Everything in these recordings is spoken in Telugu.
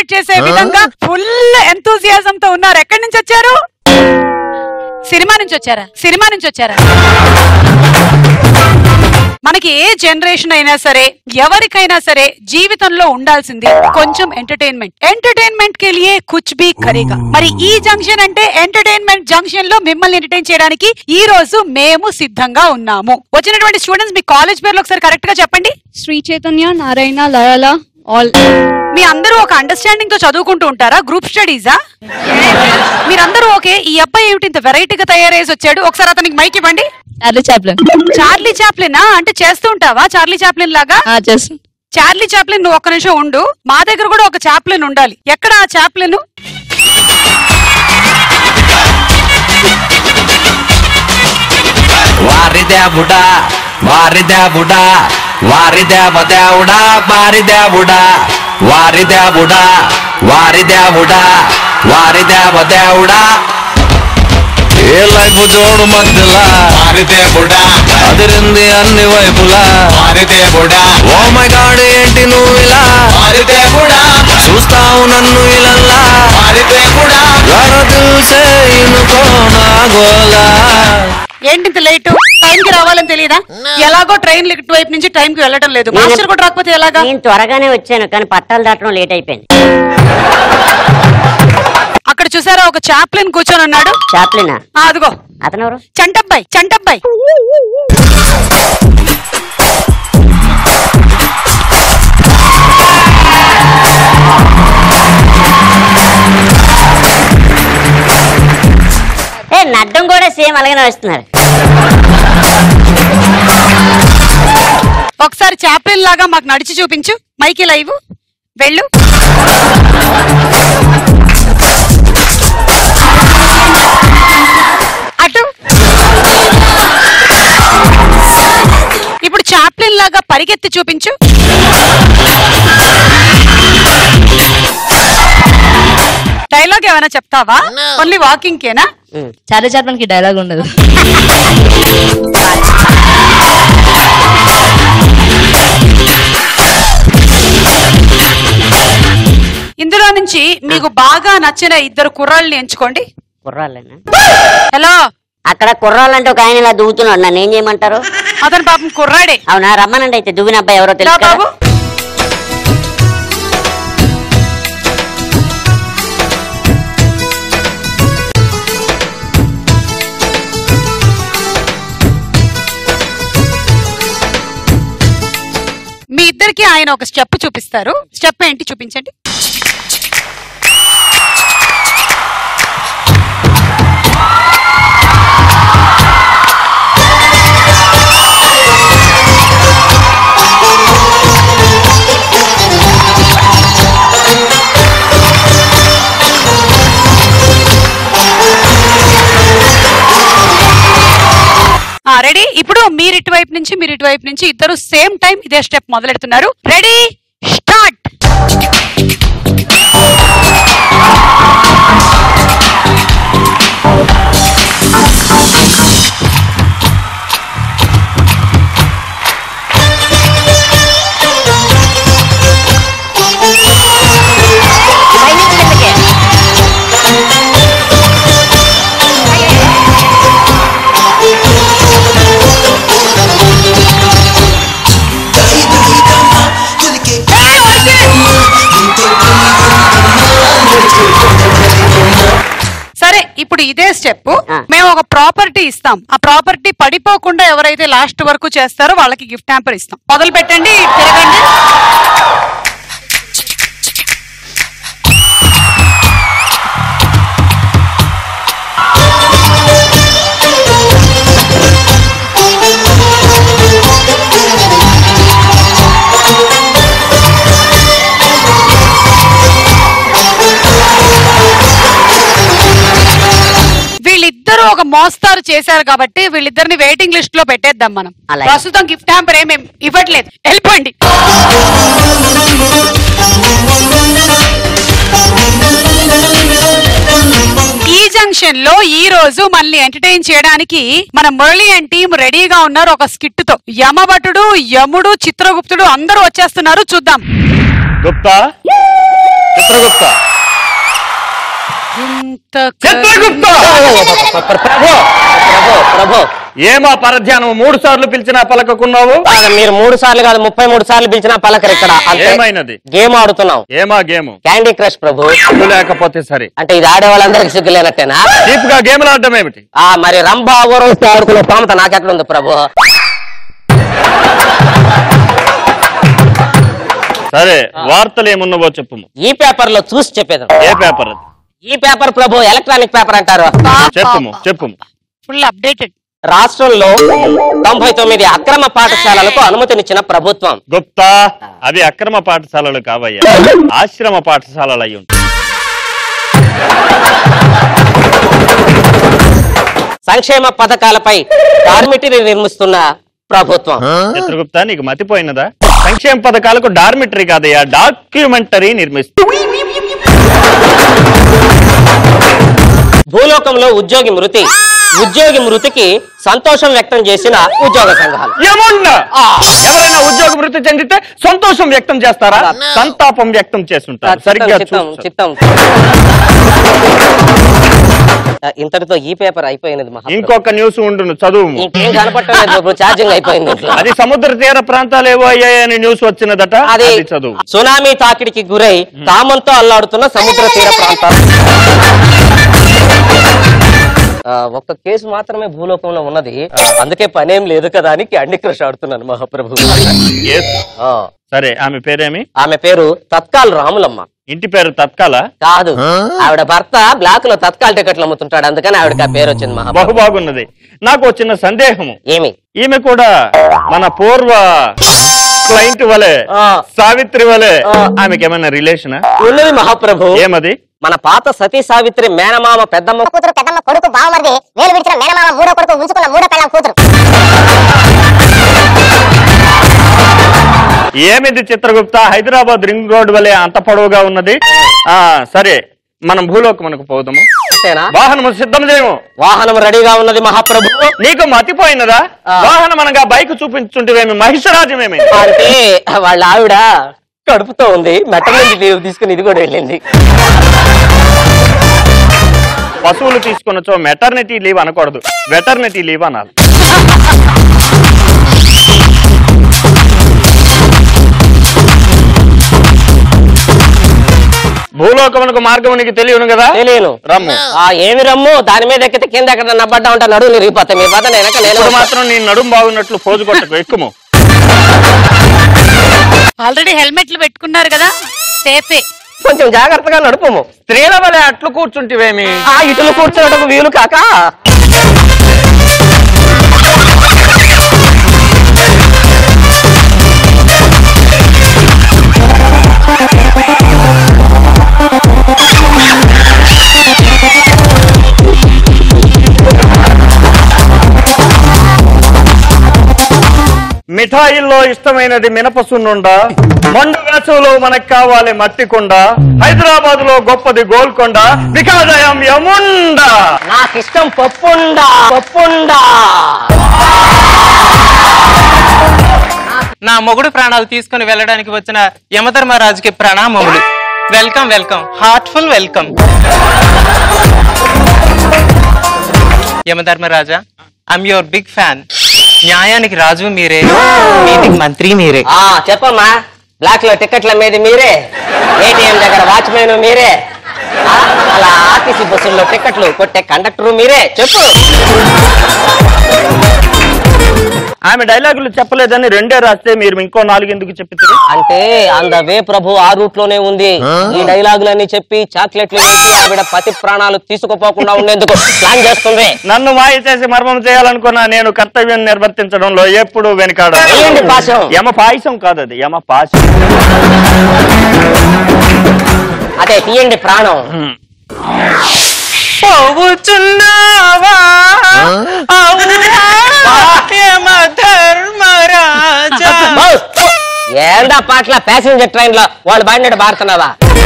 సెలబ్రేట్ చేసే విధంగా ఫుల్ ఎంతూజియాజం తో ఉన్నారు ఎక్కడి నుంచి వచ్చారు సినిమా నుంచి వచ్చారా సినిమా నుంచి వచ్చారా మనకి ఏ జనరేషన్ అయినా సరే ఎవరికైనా సరే జీవితంలో ఉండాల్సింది కొంచెం ఎంటర్టైన్మెంట్ ఎంటర్టైన్మెంట్ కే లియే కుచ్ బి కరేగా మరి ఈ జంక్షన్ అంటే ఎంటర్టైన్మెంట్ జంక్షన్ లో మిమ్మల్ని ఎంటర్టైన్ చేయడానికి ఈ రోజు మేము సిద్ధంగా ఉన్నాము వచ్చినటువంటి స్టూడెంట్స్ మీ కాలేజ్ పేర్లు ఒకసారి కరెక్ట్ గా చెప్పండి శ్రీ చైతన్య నారాయణ లయల ఆల్ మీ అందరూ ఒక అండర్స్టాండింగ్ తో చదువుకుంటూ ఉంటారా గ్రూప్ స్టడీసా మీరందరూ ఓకే ఈ అబ్బాయి ఏమిటి ఇంత వెరైటీగా తయారేసి వచ్చాడు ఒకసారి అతనికి మైక్ ఇవ్వండి చార్లీ చాప్లన్ చార్లీ చాప్లినా అంటే చేస్తూ ఉంటావా చార్లీ చాప్లిన్ లాగా చేస్తాను చార్లీ చాప్లిన్ నువ్వు ఒక్క నిమిషం ఉండు మా దగ్గర కూడా ఒక చాప్లిన్ ఉండాలి ఎక్కడ ఆ చాప్లిన్ వారి దేవుడా వారి దేవుడా వారి దేవ దేవుడా వారి దేవుడా వారి దేవుడా వారి దేవుడా వారి దేవ దేవుడా ఏ లైఫ్ జోడు మధ్యలా వారి దేవుడా అదిరింది అన్ని వైపులా వారి దేవుడా ఓ మై గాడ్ ఏంటి నువ్వు ఇలా వారి దేవుడా చూస్తావు నన్ను ఇలల్లా వారి దేవుడా తెలిసే ఇనుకో నా గోలా ఏంటి ఇంత లేట్ టైం కి రావాలని తెలియదా ఎలాగో ట్రైన్ ఇటువైపు నుంచి టైం కి వెళ్ళడం లేదు మాస్టర్ కూడా రాకపోతే ఎలాగా నేను త్వరగానే వచ్చాను కానీ పట్టాలు దాటడం లేట్ అయిపోయింది అక్కడ చూసారా ఒక చాప్లిన్ కూర్చొని ఉన్నాడు చాప్లినా ఆ, అదిగో అతను ఎవరు చంటబ్బాయి చంటబ్బాయి ఏ నడ్డం కూడా సేమ్ అలాగనే వస్తున్నారు ఒకసారి చాప్లిన్ లాగా మాకు నడిచి చూపించు మైకి లైవ్ వెళ్ళు అటు ఇప్పుడు చాప్లిన్ లాగా పరిగెత్తి చూపించు డైలాగ్ ఏమైనా చెప్తావా ఓన్లీ వాకింగ్ కేనా చార్లీ చాప్లన్ కి డైలాగ్ ఉండదు ఇందులో నుంచి మీకు బాగా నచ్చిన ఇద్దరు కుర్రాళ్ళని ఎంచుకోండి కుర్రాళ్ళేనా హలో అక్కడ కుర్రాళ్ళంటే ఒక ఆయన ఇలా దువ్వుతున్నాడు నన్ను ఏం చేయమంటారు అతను పాపం కుర్రాడే అవునా రమ్మనండి అయితే దువ్విన అబ్బాయి ఎవరో రా తెలుసు కదా? బాబు మీ ఇద్దరికి ఆయన ఒక స్టెప్ చూపిస్తారు స్టెప్ ఏంటి చూపించండి రెడీ ఇప్పుడు మీరు ఇటువైపు నుంచి మీరు ఇటువైపు నుంచి ఇద్దరు సేమ్ టైం ఇదే స్టెప్ మొదలెడుతున్నారు రెడీ స్టార్ట్ పైనుంచి కిందకి. సరే ఇప్పుడు ఇదే స్టెప్ ఆ. మేము ఒక ప్రాపర్టీ ఇస్తాం ఆ ప్రాపర్టీ పడిపోకుండా ఎవరైతే లాస్ట్ వరకు చేస్తారో వాళ్ళకి గిఫ్ట్ హ్యాంపర్ ఇస్తాం మొదలు పెట్టండి తిరగండి వీళ్ళిద్దరూ ఒక మోస్తారు చేశారు కాబట్టి వీళ్ళిద్దరిని వెయిటింగ్ లిస్ట్ లో పెట్టేద్దాం మనం అలాగే. ప్రస్తుతం గిఫ్ట్ హ్యాంపర్ ఏమేం ఇవ్వట్లేదు వెళ్ళిపోండి ఈ జంక్షన్ లో ఈ రోజు మళ్ళీ ఎంటర్టైన్ చేయడానికి మన మురళి అండ్ టీం రెడీగా ఉన్నారు ఒక స్కిట్ తో యమభటుడు యముడు చిత్రగుప్తుడు అందరూ వచ్చేస్తున్నారు చూద్దాం గుప్తా చిత్రగుప్త ఇంత చిత్రగుప్త ప్రభు ప్రభు ప్రభు ఏమా పరధ్యానం మూడు సార్లు పిలిచినా పలకకున్నావు ఆ, మీరు మూడు సార్లు కాదు ముప్పై మూడు సార్లు పిలిచినా పలకరు ఇక్కడ అంతే. ఏమైనది గేమ్ ఆడుతున్నాం ఏమా గేము క్యాండీ క్రష్ ప్రభు సిగ్గు లేకపోతే సరే అంటే ఇది ఆడే వాళ్ళందరికి సిగ్గు లేనట్టేనా చీప్ గా గేమ్లు ఆడటం ఏమిటి ఆ మరి రంభా ఊరవస్తే ఆడుకునే పామత నాకెక్కడ ఉంది ప్రభు సరే వార్తలు ఏమున్నావో చెప్పుము ఈ పేపర్ లో చూసి చెప్పేది ఏ పేపర్ అది ఈ పేపర్ ప్రభు ఎలక్ట్రానిక్ పేపర్ అంటారు చెప్పుము చెప్పుము ఫుల్ అప్డేటెడ్ రాష్ట్రంలో తొంభై తొమ్మిది అక్రమ పాఠశాలలకు అనుమతినిచ్చిన ప్రభుత్వం గుప్తా అవి అక్రమ పాఠశాలలు కావయ్యా ఆశ్రమ పాఠశాలలు అయి ఉంటాయి సంక్షేమ పథకాలపై డార్మిటరీ నిర్మిస్తున్న ప్రభుత్వం చిత్రగుప్త నీకు మతిపోయినదా సంక్షేమ పథకాలకు డార్మిటరీ కాదయ్యా డాక్యుమెంటరీ నిర్మిస్తుంది భూలోకంలో ఉద్యోగి మృతి ఉద్యోగి మృతికి సంతోషం వ్యక్తం చేసిన ఉద్యోగ సంఘాలు ఏమన్నా ఎవరైనా ఉద్యోగ వృత్తి చెందితే సంతోషం వ్యక్తం చేస్తారా సంతాపం వ్యక్తం చేస్తుంటారు సరిగ్గా చిత్తం చూస్తారు. చిత్తం ఆ, ఇంతటితో ఈ పేపర్ అయిపోయినది మహా ఇంకొక న్యూస్ ఉండును చదువు ఇంకేం కనపట్టలేదు ఇప్పుడు ఛార్జింగ్ అయిపోయింది ఇంట్లో. అది సముద్ర తీర ప్రాంతాలు ఏవో అయ్యాయని న్యూస్ వచ్చినదట అది అది చదువు సునామీ తాకిడికి గురై తామంతో అల్లాడుతున్న సముద్ర తీర ప్రాంతాలు ఆ, ఒక్క కేసు మాత్రమే భూలోకంలో ఉన్నది అందుకే పనేం లేదు కదా అని క్యాండీ క్రష్ ఆడుతున్నాను మహాప్రభు Yes. ఆ, సరే ఆమె పేరేమి ఆమె పేరు తత్కాల్ రాములమ్మ ఇంటి పేరు తత్కాల కాదు ఆవిడ భర్త బ్లాక్ లో తత్కాల్ టికెట్లు అమ్ముతుంటాడు అందుకని ఆవిడకి ఆ పేరు వచ్చింది మహా బహు బాగున్నది నాకు ఒక చిన్న సందేహము ఏమి ఈమె కూడా మన పూర్వ క్లయింట్ వలె ఆ. సావిత్రి వలె ఆ. ఆమెకి ఏమైనా రిలేషన్ ఉన్నది మహాప్రభు ఏమది మన పాత సతీ సావిత్రి మేనమామ పెద్దమ్మ కూతురు పెద్దమ్మ కొడుకు బావమరిది వేలు విడిచిన మేనమామ మూడో కొడుకు ఉంచుకున్న మూడో పెళ్ళం కూతురు ఏమిది చిత్రగుప్త హైదరాబాద్ రింగ్ రోడ్ వలె అంత పొడవుగా ఉన్నది ఆ సరే మనం భూలోకమునకు పోదాము అంతేనా వాహనము సిద్ధం చేయము వాహనం రెడీగా ఉన్నది మహాప్రభు నీకు మతిపోయినదా ఆ. వాహనం అనగా బైక్ చూపించుంటేవేమి మహిషరాజ్యమేమి అంటే వాళ్ళ ఆవిడ కడుపుతో ఉంది మెటర్నిటీ లీవ్ తీసుకుని ఇది కూడా వెళ్ళింది పశువులు తీసుకొనొచ్చో మెటర్నిటీ లీవ్ అనకూడదు వెటర్నిటీ లీవ్ అనాలి భూలోకమునకు మార్గం నీకు తెలియను కదా తెలియను రమ్ము ఆ ఏమి రమ్ము దాని మీద ఎక్కితే కింద ఎక్కడ నబ్బడ్డా ఉంటా నడువు నిరిగిపోతాయి మీ పద నేను నేను ఇప్పుడు మాత్రం నీ నడుం బాగున్నట్లు పోజు కొట్టకు ఎక్కుము ఆల్రెడీ హెల్మెట్లు పెట్టుకున్నారు కదా సేఫే కొంచెం జాగ్రత్తగా నడుపుము స్త్రీల వలె అట్లు కూర్చుంటివేమి ఆ ఇటులు కూర్చోవడం వీలు కాక మిఠాయిల్లో ఇష్టమైనది మినపసున్నుండా మండు వేసవిలో మనకు కావాలి మట్టి కొండ హైదరాబాద్ లో గొప్పది గోల్కొండ బికాజ్ ఐఎమ్ యముండా నాకు ఇష్టం పప్పుండా పప్పుండా నా మొగుడు ప్రాణాలు తీసుకుని వెళ్ళడానికి వచ్చిన యమధర్మరాజుకి ప్రణామములు welcome welcome heartful welcome Yamadharmaraja I'm your big fan న్యాయానికి రాజు మీరే నీతికి మంత్రి మీరే ఆ చెప్పమ్మా బ్లాక్ లో టికెట్ల మీద మీరే ఏటీఎం దగ్గర వాచ్మెన్ మీరే ఆ, అలా ఆర్టీసీ బస్సుల్లో టికెట్లు కొట్టే కండక్టర్ మీరే చెప్పు ఆమె డైలాగులు చెప్పలేదని రెండే రాస్తే మీరు ఇంకో నాలుగు ఎందుకు చెప్పితే అంటే అంద వే ప్రభు ఆ రూట్ లోనే ఉంది ఈ డైలాగులన్నీ చెప్పి చాక్లెట్లు వేసి ఆవిడ పతి ప్రాణాలు తీసుకుపోకుండా ఉండేందుకు ప్లాన్ చేస్తుంది నన్ను మాయ చేసి మర్మం చేయాలనుకున్నా నేను కర్తవ్యం నిర్వర్తించడంలో ఎప్పుడు వెనుకాడ వేయండి పాశం. యమ పాయసం కాదు అది యమ పాశం అదే తీయండి ప్రాణం పోవుచున్నావా అవునా యమధర్మరాజా ఏందా పాటల ప్యాసింజర్ ట్రైన్ లో వాళ్ళు బాడినట్టు బాడుతున్నావా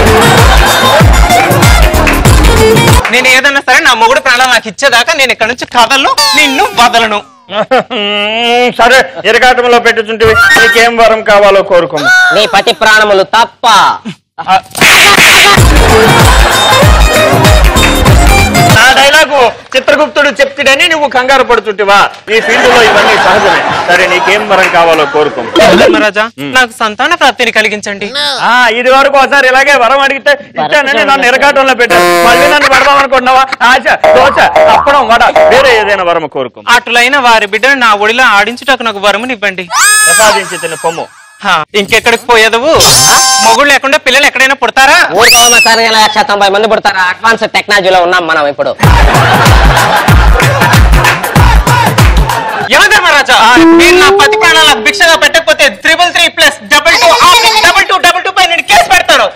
నేను ఏదన్నా సరే నా మొగుడు ప్రాణాలు నాకు ఇచ్చేదాకా నేను ఇక్కడ నుంచి కదలను నిన్ను వదలను సరే ఇరకాటంలో పెట్టుచుంటే నీకేం వరం కావాలో కోరుకోము నీ పతి ప్రాణములు తప్ప నా డైలాగు చిత్రగుప్తుడు చెప్తుడని నువ్వు కంగారు పడుతుంటివా ఈ ఫీల్డ్ లో ఇవన్నీ సహజమే సరే నీకేం వరం కావాలో కోరుకో ధర్మరాజా నాకు సంతాన ప్రాప్తిని కలిగించండి ఆ ఇది వరకు ఒకసారి ఇలాగే వరం అడిగితే ఇచ్చానని నన్ను ఎరకాటంలో పెట్టాను మళ్ళీ నన్ను పెడదాం అనుకుంటున్నావా ఆశ దోశ అప్పడం వడ వేరే ఏదైనా వరం కోరుకో అటులైన వారి బిడ్డను నా ఒడిలో ఆడించుటకు నాకు వరమునివ్వండి ప్రసాదించి తిన పొమ్ము హా, ఇంకెక్కడికి పోయేదవు మొగుడు లేకుండా పిల్లలు ఎక్కడైనా పుడతారా ఊరికే సంవత్సరానికి లక్ష తొంభై మంది పుడతారు అడ్వాన్స్ టెక్నాలజీలో ఉన్నాం మనం ఇప్పుడు యమధర్మరాజా మీరు నా పతి ప్రాణాలకు భిక్షగా పెట్టకపోతే triple three plus double two double two double two పై నేను కేసు పెడతాను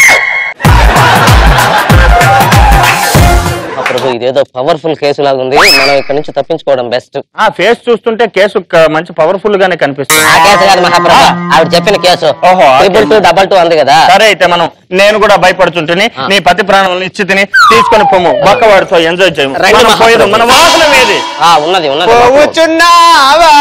ఆ ప్రభు ఇదేదో పవర్ఫుల్ కేసు లాగా ఉంది మనం ఇక్కడ నుంచి తప్పించుకోవడం బెస్ట్ ఆ ఫేస్ చూస్తుంటే కేసు క- మంచి పవర్ఫుల్ గానే కనిపిస్తుంది ఆ కేసు కాదు మహాప్రభు ఆవిడ చెప్పిన కేసు ఓహో, ఆ ట్రిపుల్ టూ డబల్ టూ అంది కదా సరే అయితే మనం నేను కూడా భయపడుతుంటుని ఆ. నీ పతి ప్రాణాలను ఇచ్చి తిని తీసుకొని పొమ్ము బక్కవాడితో ఎంజాయ్ చేయము రండి మనం మహాప్రభు. పోయేది మన వాహనం ఏది ఆ ఉన్నది ఉన్నది పోవుచున్నావా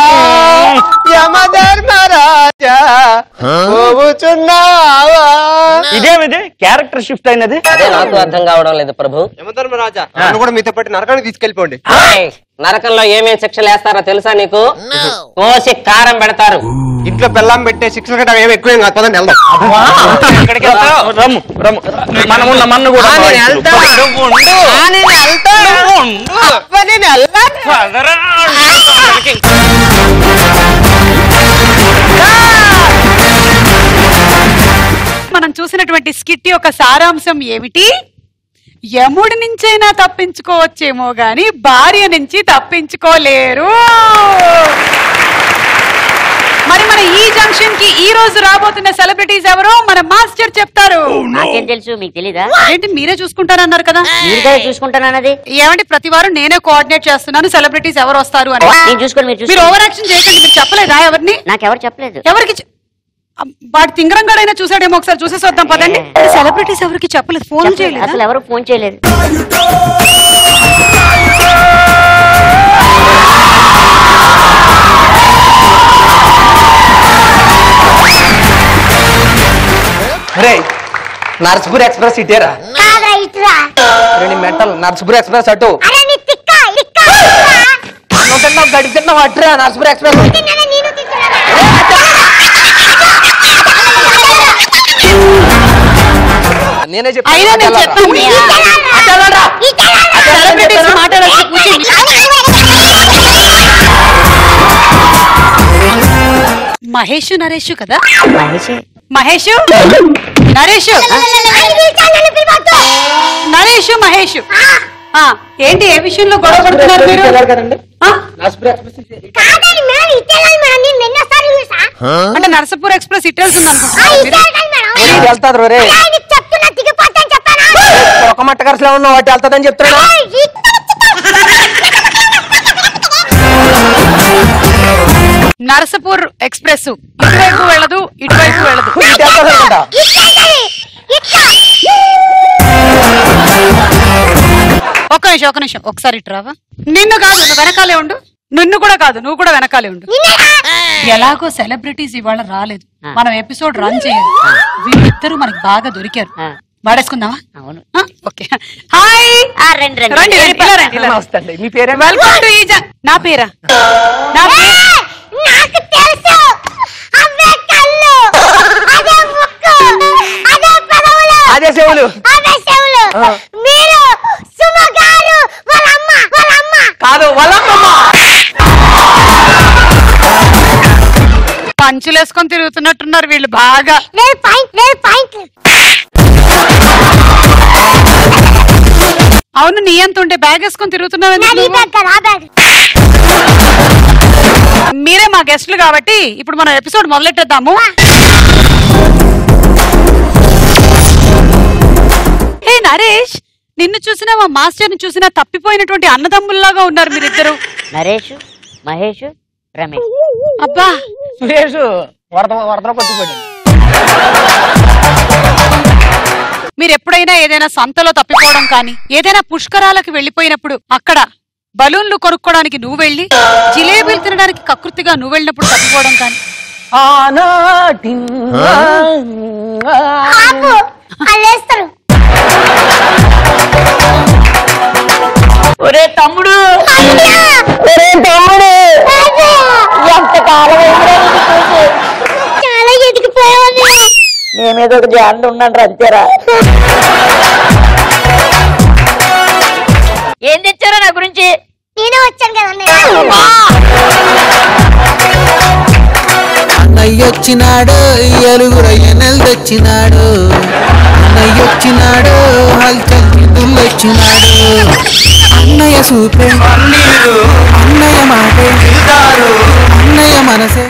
యమధర్మరాజా పోవుచున్నావా ఇదేమిది క్యారెక్టర్ షిఫ్ట్ అయినది అదే నాకు అర్థం కావడం లేదు ప్రభు యమధర్మరాజా నన్ను కూడా మీతో పాటు నరకానికి తీసుకెళ్ళిపోండి ఏయ్, నరకంలో ఏమేం శిక్షలు వేస్తారో తెలుసా నీకు కోసి కారం పెడతారు ఇంట్లో బెల్లం పెట్టే శిక్షణ గట్రా ఏమి ఎక్కువేం కాదు పదండి వెళ్దాం ఎక్కడికి వెళ్తావు రమ్ము రమ్ము మనం ఉన్న మన్ను కూడా ఆ, నేను వాయించు. వెళ్తా. నువ్వు ఉండు. నువ్వు ఉండు. పదరా. మనం చూసినటువంటి స్కిట్ యొక్క సారాంశం ఏమిటి యముడి నుంచైనా తప్పించుకోవచ్చేమో గాని భార్య నుంచి తప్పించుకోలేరు మరి మన ఈ జంక్షన్ కి ఈ రోజు రాబోతున్న సెలబ్రిటీస్ ఎవరో మన మాస్టర్ చెప్తారు నాకేం తెలుసు మీకు తెలీదా ఏంటి మీరే చూసుకుంటారన్నారు కదా మీరు కదా చూసుకుంటానన్నది ఏమండి ప్రతి వారం నేనే కోఆర్డినేట్ చేస్తున్నాను సెలబ్రిటీస్ ఎవరు వస్తారు అని నేను చూసుకోండి మీరు మీరు చూసుకోండి ఓవర్ యాక్షన్ చేయకండి మీరు చెప్పలేదా ఎవరిని నాకెవరు చెప్పలేదు ఎవరికి చె- అమ్, వాడు తింగరంగాడైనా చూసాడేమో ఒకసారి చూసేసి వద్దాం పదండి సెలబ్రిటీస్ ఎవరికి చెప్పలేదు ఫోన్ చెప్పలేదు. చేయలేదు అసలు ఎవరు ఫోన్ చేయలేదు రే నర్స్పూర్ ఎక్స్ప్రెస్ ఇటేరా కాదురా ఇటురా రెండు మెంటల్ నర్స్పూర్ ఎక్స్ప్రెస్ అటు అరే నీ తిక్క ఇక్క ఇటురా. అన్నం తిన్నావు గడి తిన్నావు అటురా నర్స్పూర్ ఎక్స్ప్రెస్ తిన్నానా నేను తింటున్నానా? నేనే అయినా నేను చెప్పాను సెలబ్రిటీస్ మాట్లాడాల్సి కూర్చోండి. మహేష్ నరేష్ కదా మహేషే మహేష్ నరేష్ నరేష్ మహేష్ ఆ, ఏంటి ఏ విషయంలో గొడవ పడుతున్నారు మీరు ఆ? కాదండి మేడం ఇట్టేయాలి మేడం నేను ఎన్నోసార్లు చూసా అంటే నరసపూర్ ఎక్స్ప్రెస్ ఇట్ వెళ్తుంది ఆ, అనుకుంటున్నారు మీరు? ఇట్టేయాలి మేడం వెళ్తారు రే అరే, నీకు చెప్తున్నా దిగిపోతాను చెప్పానా ఒక మట్ట కరసలో ఉన్నావు అటు వెళ్తాదని చెప్తున్నా ఏయ్, ఇట్ట- నరసపూర్ ఎక్స్ప్రెస్ ఇటువైపు వెళ్ళదు ఇటువైపు వెళ్ళదు ఇటు వెళ్తాది అనుకుంటా ఇట్టేయాలి. ఇట్ట. ఒక్క నిమిషం ఒక్క నిమిషం ఒకసారి ఇటు రావా నిన్ను కాదు నువ్వు వెనకాలే ఉండు నిన్ను కూడా కాదు నువ్వు కూడా వెనకాలే ఉండు ఎలాగో సెలబ్రిటీస్ ఇవాళ రాలేదు మనం ఎపిసోడ్ రన్ చేయాలి వీళ్ళిద్దరూ మనకి బాగా దొరికారు ఆ. వాడేసుకుందామా అవును ఆ, ఓకే హాయ్ ఆ, రండి రండి రండి రండి ఇలా రండి ఇలా రండి. నమస్తే అండి మీ పేరే వెల్కమ్ టు ఈ జ- నా పేరా నా పేరు ఏయ్, నాకు తెలుసు అవే కళ్ళు అదే ముక్కు అదే పెదవులు అదే సేవలు అవే చెవులు మీరు సుమ గారు వాళ్ళ అమ్మ వాళ్ళ అమ్మ కాదు వాళ్ళమ్మమ్మ పంచులు వేసుకొని తిరుగుతున్నట్టున్నారు వీళ్ళు బాగా లేదు పాయింట్ లేదు పాయింట్ అవును నీ అంత ఉంటే బ్యాగ్ వేసుకొని తిరుగుతున్నావు ఎందుకు నాది ఈ నువ్వు? బ్యాగ్ కదా ఆ బ్యాగ్ మీరే మా గెస్ట్లు కాబట్టి ఇప్పుడు మనం ఎపిసోడ్ మొదలెట్టేద్దాము హే నరేష్ నిన్ను చూసినా మా మాస్టర్ ని చూసినా తప్పిపోయినటువంటి అన్నదమ్ముల్లాగా ఉన్నారు మీరిద్దరు నరేష్ మహేష్ రమేష్ అబ్బా సురేష్ వరద వరదలో కొట్టుకోండి మీరు ఎప్పుడైనా ఏదైనా సంతలో తప్పిపోవడం కానీ ఏదైనా పుష్కరాలకు వెళ్ళిపోయినప్పుడు అక్కడ బలూన్లు కొనుక్కోవడానికి నువ్వు వెళ్ళి జిలేబీలు తినడానికి కకృతిగా నువ్వు వెళ్ళినప్పుడు తప్పిపోవడం కానీ ఆనాటి ఆపు అల్లేస్తారు ఒరే తమ్ముడు ఒరే తమ్ముడు ఎంత కాలం చాలా ఎదిగిపోయావు నేనేదో ఒక జాన్ ఉన్నాను అంతేరా ఏం తెచ్చారా నా గురించి నేనే వచ్చాను కదన్నయ్య అన్నయ్యొచ్చినాడు ఎలుగురయ్యనెల్ తెచ్చినాడు అన్నయ్యొచ్చినాడు హల్చల్ వచ్చినాడు అన్నయ్య సూపే అన్నయ్య మాటే అన్నయ్య మనసే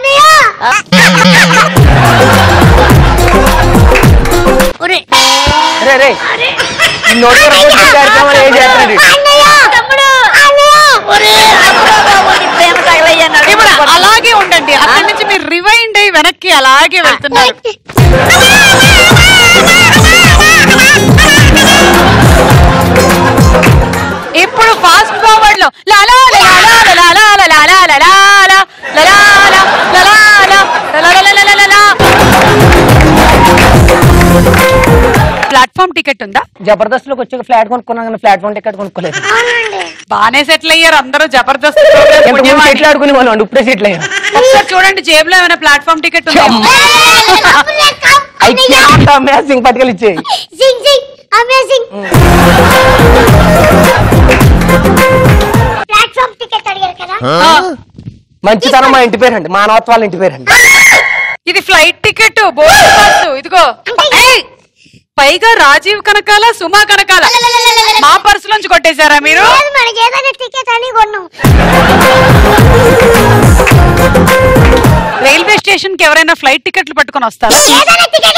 ఒరే రే రే ఈ నోటి వరకు వచ్చి కార్యక్రమాలు ఏం చేస్తున్నాడు వీడు? తమ్ముడు ఒరే ప్రేమ తగలయ్యా ఇప్పుడు అలాగే ఉండండి అక్కడి నుంచి మీరు రివైండ్ అయ్యి వెనక్కి అలాగే వెళ్తున్నారు ఇప్పుడు ఫాస్ట్ ఫార్వర్డ్ లో లాలా లాలా లాలా లాలా లాలా లాలా లాలా లాలా ప్లాట్ఫామ్ టికెట్ ఉందా జబర్దస్త్ లోకి వచ్చి ఫ్లాట్ కొనుక్కున్నాను కానీ ప్లాట్ఫామ్ టికెట్ కొనుక్కోలేదు బానే సెటిల్ అయ్యారు అందరూ జబర్దస్త్ ఎంతమంది సెటిల్ ఆడుకునే వాళ్ళు అండి ఇప్పుడే సెటిల్ అయ్యారు ఒకసారి చూడండి జేబులో ఏమైనా ప్లాట్ఫామ్ టికెట్ ఉందా అయితే మ్యాచింగ్ పట్టుకెళ్ళి ఇచ్చేయి జింగ్ జింగ్ అమేజింగ్ ప్లాట్ఫామ్ టికెట్ అడిగారు కదా మంచితనం మా ఇంటి పేరండి మానవత్వాల ఇంటి పేరండి ఇది ఫ్లైట్ టికెట్ బోర్డు పాస్ ఇదిగో ఏయ్! పైగా రాజీవ్ కనకాల సుమా కనకాల మా పర్సు నుంచి కొట్టేశారా మీరు లేదు మనకి ఏదైనా టికెట్ అని కొన్నాం రైల్వే స్టేషన్ కి ఎవరైనా ఫ్లైట్ టికెట్లు పట్టుకొని వస్తారా ఏదైనా టికెట్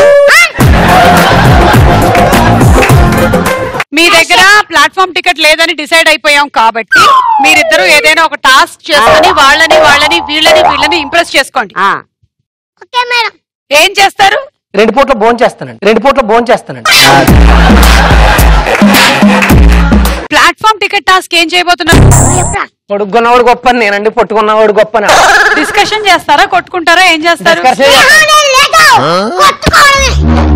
మీ దగ్గర ప్లాట్ఫామ్ టికెట్ లేదని డిసైడ్ అయిపోయాం కాబట్టి మీరిద్దరూ ఏదైనా ఒక టాస్క్ చేసుకొని వాళ్ళని వాళ్ళని వీళ్ళని వీళ్ళని ఇంప్రెస్ చేసుకోండి ఓకే మేడం ఏం చేస్తారు రెండు పూట్ల భోజనం చేస్తానండి రెండు పూట్ల భోజనం చేస్తానండి ప్లాట్ఫామ్ టికెట్ టాస్క్ ఏం చేయబోతున్నారు పొడుగున్నవాడు గొప్ప అని నేనండి పొట్టుకున్నవాడు గొప్ప అని డిస్కషన్ చేస్తారా కొట్టుకుంటారా ఏం చేస్తారు Discussion చేస్తాను. కొట్టుకోవడమే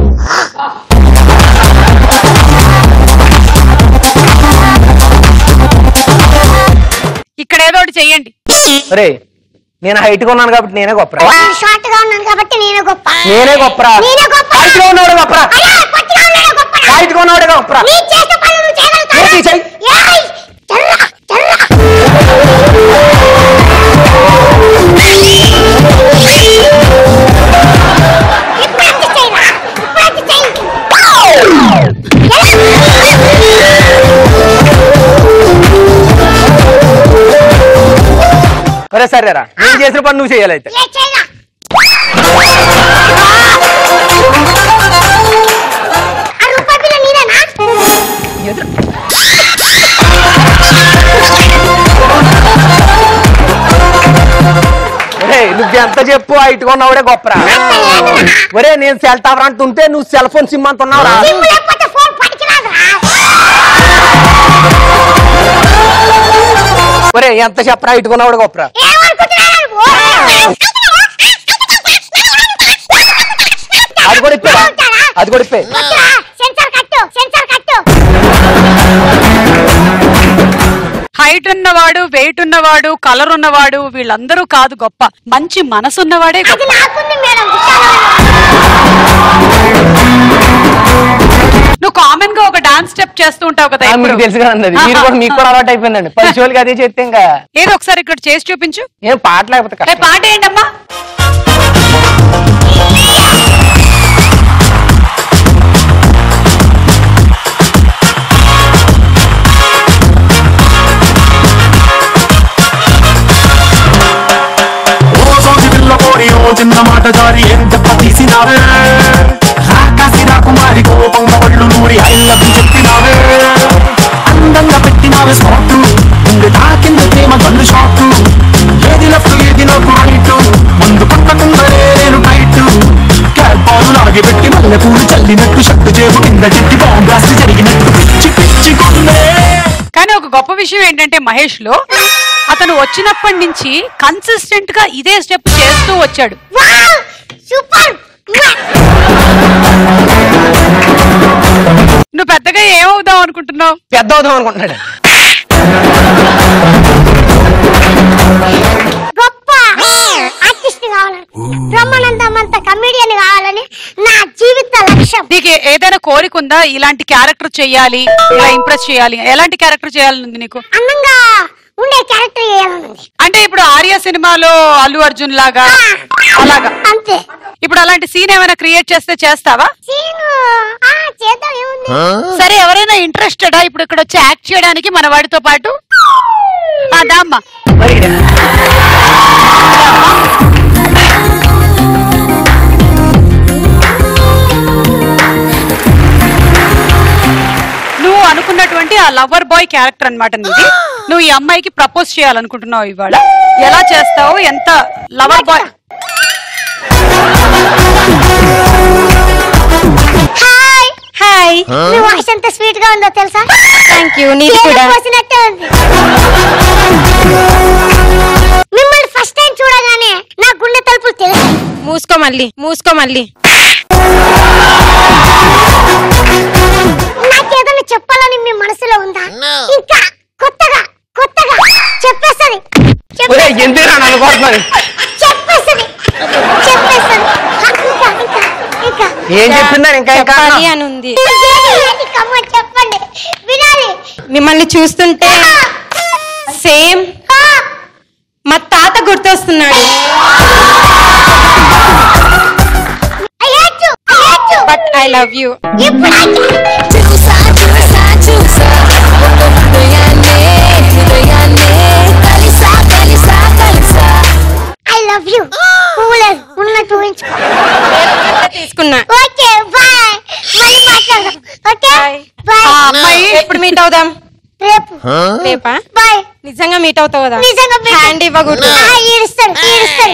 ఇక్కడ ఏదో ఒకటి చెయ్యండి రే నేను హైట్ గా ఉన్నాను కాబట్టి నేనే గొప్పరా నేను షార్ట్ గా ఉన్నాను కాబట్టి నేనే గొప్ప నేనే గొప్పరా నేనే గొప్ప హైట్ గా ఉన్నవాడు గొప్పరా అయ్యా, పొట్టిగా ఉన్నాడే గొప్ప హైట్ గా ఉన్నవాడే గొప్పరా నీ చేసే పనులు నువ్వు చేయగలుగుతావా? ఏంటి చెయ్? ఏయ్, తెర్రా, తెర్రా. ఇప్పుడంతే చెయ్యరా, ఇప్పుడంతే చెయ్యి. సరే సరేరా నేను చేసిన పని నువ్వు చేయాలి అయితే ఏ చెయ్యరా. ఆ రూపాయి బిల్ల నీదేనా? ఒరే నువ్వు ఎంత చెప్పు హైట్ గా ఉన్నవాడే గొప్పరా ఒరే నేను సెల్ టవర్ అంటుంటే నువ్వు సెల్ ఫోన్ సిమ్ అంటున్నావురా సిమ్ లేకపోతే ఫోన్ పనికిరాదురా. ఒరే ఎంత చెప్పరా హైట్ గా ఉన్నవాడు గొప్పరా ఏమనుకుంటున్నావు నువ్వు? అది కూడా ఇప్పే అది కూడా ఇప్పే వద్దురా, సెన్సార్ కట్టు సెన్సార్ కట్టు హైట్ ఉన్నవాడు వెయిట్ ఉన్నవాడు కలర్ ఉన్నవాడు వీళ్ళందరూ కాదు గొప్ప మంచి మనసు ఉన్నవాడే అది గొప్ప నాకుంది మేడం నువ్వు కామన్ గా ఒక డాన్స్ స్టెప్ చేస్తూ ఉంటావు కదా ఆ, ఎప్పుడు. మీకు తెలుసు కదండి అది మీరు కూడా మీకు కూడా అలవాటు అయిపోయిందండి పది షోలకి అదే చేస్తే ఇంకా ఏదో ఒకసారి ఇక్కడ చేసి చూపించు ఏం పాట లేకపోతే ఏ కష్టం. పాట ఏంటమ్మా రోజోజు పిల్లపోరి ఓ చిన్న మాట జారి ఏం చెప్ప తీసినావే రాకాసి రాకుమారి కోపంగా ఒళ్ళు నూరి ఐల్లవి చెప్పినావే అందంగా పెట్టినావే స్పాట్ గుండె తాకింది ప్రేమ గన్ను షాట్ ఏది లెఫ్ట్ ఏది నాకు రైట్ ముందు పక్కకుందరే నేను టైట్ క్యాల్పాలు లాగి పెట్టి మల్లె పూలు చల్లినట్టు షట్టు చేపు కింద చెట్టి బాంబ్ బ్లాస్ట్ జరిగినట్టు పిచ్చి పిచ్చి కొన్నే కానీ ఒక గొప్ప విషయం ఏంటంటే మహేష్ లో అతను వచ్చినప్పటి నుంచి కన్సిస్టెంట్ గా ఇదే స్టెప్ చేస్తూ వచ్చాడు వావ్ సూపర్ నువ్వు పెద్దగా ఏమవుదాం అనుకుంటున్నావు పెద్ద అవుదాం అనుకుంటున్నాడు గొప్ప ఆర్టిస్ట్ కావాలని బ్రహ్మానందమంత కమిడియన్ కావాలని నా జీవిత లక్ష్యం నీకు ఏ- ఏదైనా కోరిక ఉందా ఇలాంటి క్యారెక్టర్ చేయాలి ఇలా ఇంప్రెస్ చేయాలి ఎలాంటి క్యారెక్టర్ చేయాలని ఉంది నీకు అందంగా ఉండే క్యారెక్టర్ చేయాలని అంటే ఇప్పుడు ఆర్య సినిమాలో అల్లు అర్జున్ లాగా అలాగా అంతే ఇప్పుడు అలాంటి సీన్ ఏమైనా క్రియేట్ చేస్తే చేస్తావా సీను ఆ చేద్దాం ఏముంది సరే ఎవరైనా ఇంట్రెస్టెడా ఇప్పుడు ఇక్కడ వచ్చి యాక్ట్ చేయడానికి మన వాడితో పాటు అదమ్మా నువ్వు అనుకున్నటువంటి ఆ లవర్ బాయ్ క్యారెక్టర్ అన్నమాట నీది నువ్వు ఈ అమ్మాయికి ప్రపోజ్ చేయాలనుకుంటున్నావు ఇవాళ ఎలా చేస్తావు ఎంత లవర్ బాయ్ హాయ్ హాయ్ మీ వాయిస్ ఎంత స్వీట్ గా ఉందో తెలుసా థ్యాంక్ యూ నీది తేనె కూడా పోసినట్టే ఉంది మిమ్మల్ని ఫస్ట్ టైం చూడగానే నా గుండె తలుపులు తెలుసు మూసుకో మళ్ళీ మూసుకో మళ్ళీ నాకేదైనా చెప్పాలని మీ మనసులో ఉందా ఇంకా కొత్తగా కొత్తగా చెప్పేసరి ఒరే ఎందుకు నన్ను కొడుతున్నాను చెప్పేసరి చెప్పేసరి ఇంకా ఇంకా ఇంకా ఏం చెప్పిందని ఇంకా ఇంకా చెప్పాలి అని ఉంది ఏది, ఏది, come on, చెప్పండి వినాలి మిమ్మల్ని చూస్తుంటే సేమ్ ఆ, మా తాత గుర్తొస్తున్నాడు I hate you, I hate you. But I love you ఇప్పుడు I can- చూసా చూసా చూసా ఒక హృదయాన్నే హృదయాన్నే కలిసా కలిసా కలిసా I love you. పువ్వులేదు ఉన్నట్టు ఊహించుకో తీసుకున్నా ఓకే బాయ్ మళ్ళీ మాట్లాడదాం ఓకే ఆ బాయ్ అమ్మాయి ఎప్పుడు మీట్ అవుదాం రేపు రేపా బాయ్ నిజంగా మీట్ అవుతావు కదా నిజంగా meet- హ్యాండ్ ఇవ్వకూడదు ఆ, ఈడుస్తాడు ఈడుస్తాడు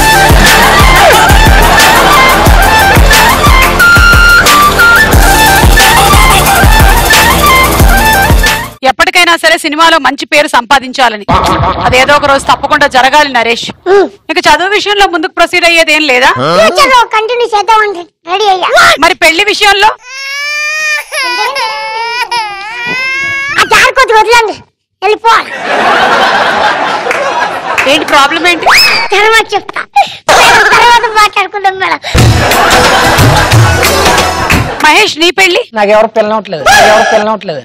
ఎప్పటికైనా సరే సినిమాలో మంచి పేరు సంపాదించాలని అదేదో ఒక రోజు తప్పకుండా జరగాలి నరేష్ ఇక చదువు విషయంలో ముందుకు ప్రొసీడ్ అయ్యేది ఏం లేదా ఫ్యూచర్ లో కంటిన్యూ చేద్దామని రెడీ అయ్యా మరి పెళ్లి విషయంలో ఆ దారి కొద్ది వదిలండి వెళ్ళిపోవాలి ఏంటి ప్రాబ్లం ఏంటి తర్వాత చెప్తా మేడం, తర్వాత మాట్లాడుకుందాం మేడం మహేష్ నీ పెళ్లి నాకెవరు పిల్లనవట్లేదు నాకెవరు పిల్లనవట్లేదు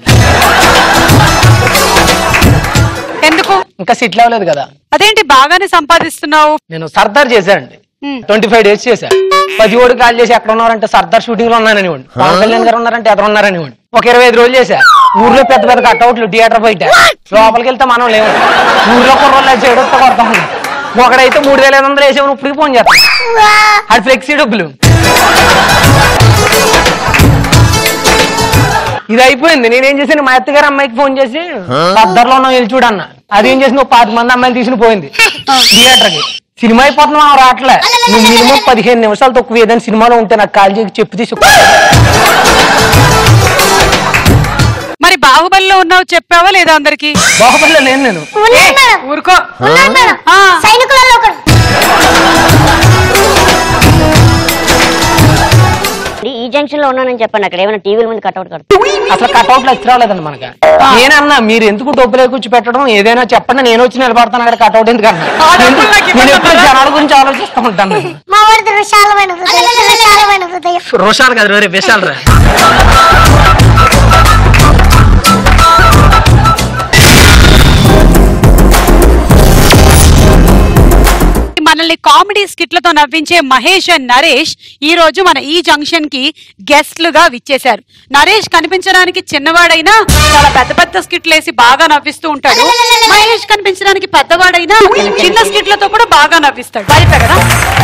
ఎందుకు ఇంకా సెటిల్ అవ్వలేదు కదా అదేంటి బాగానే సంపాదిస్తున్నావు నేను సర్దార్ చేశానండి ట్వంటీ ఫైవ్ డేస్ చేశా పది ఓడి కాల్ చేసి ఎక్కడ ఉన్నారంటే సర్దార్ షూటింగ్ లో ఉన్నానని ఇవ్వండి పవన్ కళ్యాణ్ గారు ఉన్నారంటే ఎక్కడ ఉన్నారని ఇవ్వండి ఒక ఇరవై ఐదు రోజులు చేశా ఊర్లో పెద్ద పెద్ద కట్అవుట్లు థియేటర్ బయట లోపలికి వెళ్తే మనం లేవు ఊర్లో కుర్రోళ్ళు చేయడంతో కొడతా ఉన్నాం ఒకడైతే మూడు వేల ఐదు వందలు వేసాము ఇప్పటికి ఫోన్ చేస్తాం అది ఫ్లెక్సీ డబ్బులు ఇది అయిపోయింది నేనేం చేశాను మా అత్తగారు అమ్మాయికి ఫోన్ చేసి సర్దార్లో ఉన్నావు వెళ్ళి చూడన్న అది ఏం చేసి నువ్వు పాతి మంది అమ్మాయిలు తీసుకుని పోయింది థియేటర్ కి సినిమా అయిపోతున్నావు మనం రావట్లే నువ్వు మినిమం పదిహేను నిమిషాలు తక్కువ ఏదైనా సినిమాలో ఉంటే నాకు కాల్ చేసి చెప్పు తీసి మరి బాహుబలిలో ఉన్నావు చెప్పావా లేదా అందరికి బాహుబలిలో లేను నేను ఉన్నాడు మేడం ఊరుకో ఉన్నాడు మేడం ఆ. సైనికులలో ఒకడు ఈ జంక్షన్ లో ఉన్నానని చెప్పండి అక్కడ ఏమైనా టీవీల ముందు కట్అవుట్ కడతా అసలు కట్అవుట్లు వచ్చి రాలేదండి మనకి నేనన్నా మీరు ఎందుకు టోపులే కూర్చో పెట్టడం ఏదైనా చెప్పండి నేను వచ్చి నిలబడతాను అక్కడ కట్అవుట్ ఎందుకన్నా డబ్బులు నాకు నేను ఎప్పుడు ఇవ్వకుండా? జనాల గురించి ఆలోచిస్తూ ఉంటాను నేను. మా వాడిది విశాలమైన హృదయం విశాలమైన హృదయం రోషాలు కదా రే విశాల్ రా మనల్ని కామెడీ స్కిట్లతో నవ్వించే మహేష్ అండ్ నరేష్ ఈ రోజు మన ఈ జంక్షన్ కి గెస్ట్లుగా విచ్చేశారు నరేష్ కనిపించడానికి చిన్నవాడైనా చాలా పెద్ద పెద్ద స్కిట్లు వేసి బాగా నవ్విస్తూ ఉంటాడు మహేష్ కనిపించడానికి పెద్దవాడైనా చిన్న స్కిట్లతో కూడా బాగా నవ్విస్తాడు సరిపే కదా